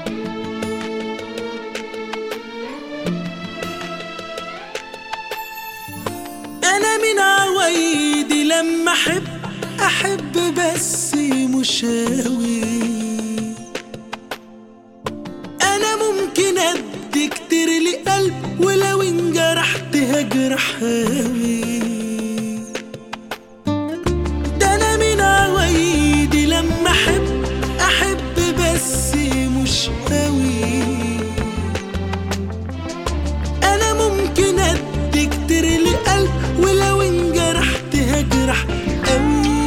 انا من عوايدي لما احب احب بس مش هاوي انا ممكن ادي كتير لقلب ولو انجرحت هجرح هاوي ده انا من عوايدي لما احب احب بس مش هاوي انا ممكن ادي كتير لقلب ولو انجرحت هجرح قوي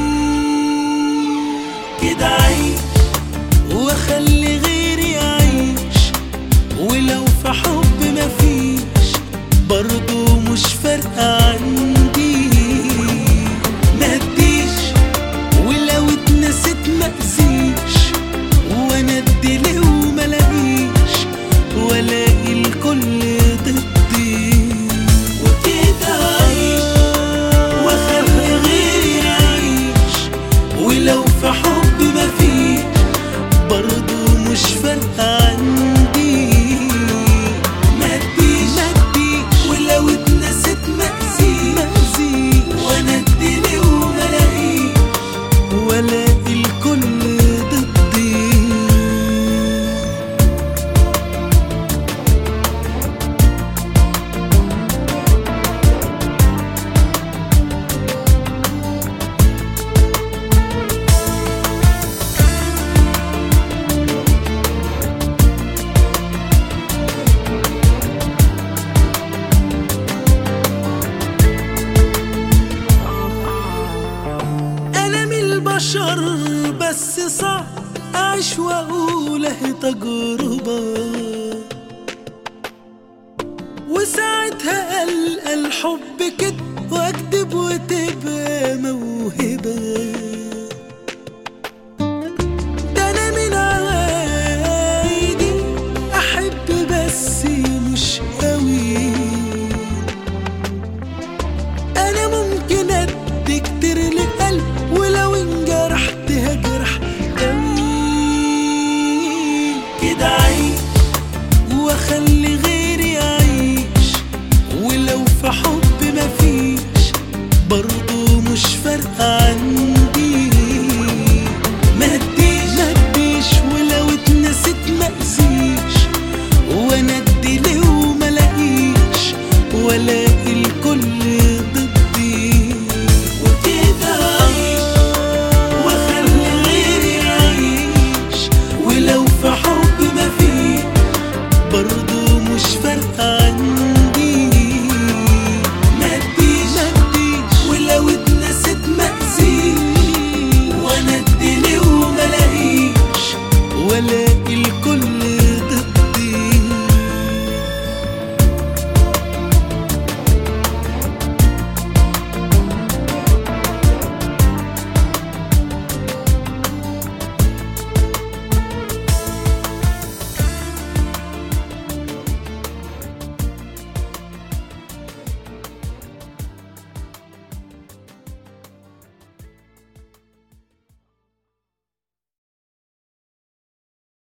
كده عيش واخلي غيري يعيش ولو في حب مفيش برضو مش فارقة عندي ما اديش ولو اتنسيت مأذيش وانا ادي ليه وملاقيش والاقي الكل ضدي وكده عيش واخلي غيري يعيش ولو في حب مفيش برضو مش فارقة عندي ما اديش ولو اتنسيت مأذيش وانا ادي ليه وملاقيش والاقي الكل ضدي انا من البشر بس صعب اعيش واقول اهي تجربة وساعتها القى الحب كده واكتب وتبقى موهبة ده انا من عوايدي احب بس مش قوي انا ممكن ادي كتير لقلب ولو انجرحت هجرح قوي كده عيش واخلي غيري يعيش ولو في حب مفيش برضو مش فارقة عندي ما اديش ما اديش ولو اتنسيت مأذيش وانا ادي ليه وملاقيش والاقي الكل ضدي وكده عيش واخلي غيري يعيش ولو في حب مفيش برضو مش فارقة عندي ما اديش ولو اتنسيت مأذيش وانا ادي ليه وملاقيش والاقي الكل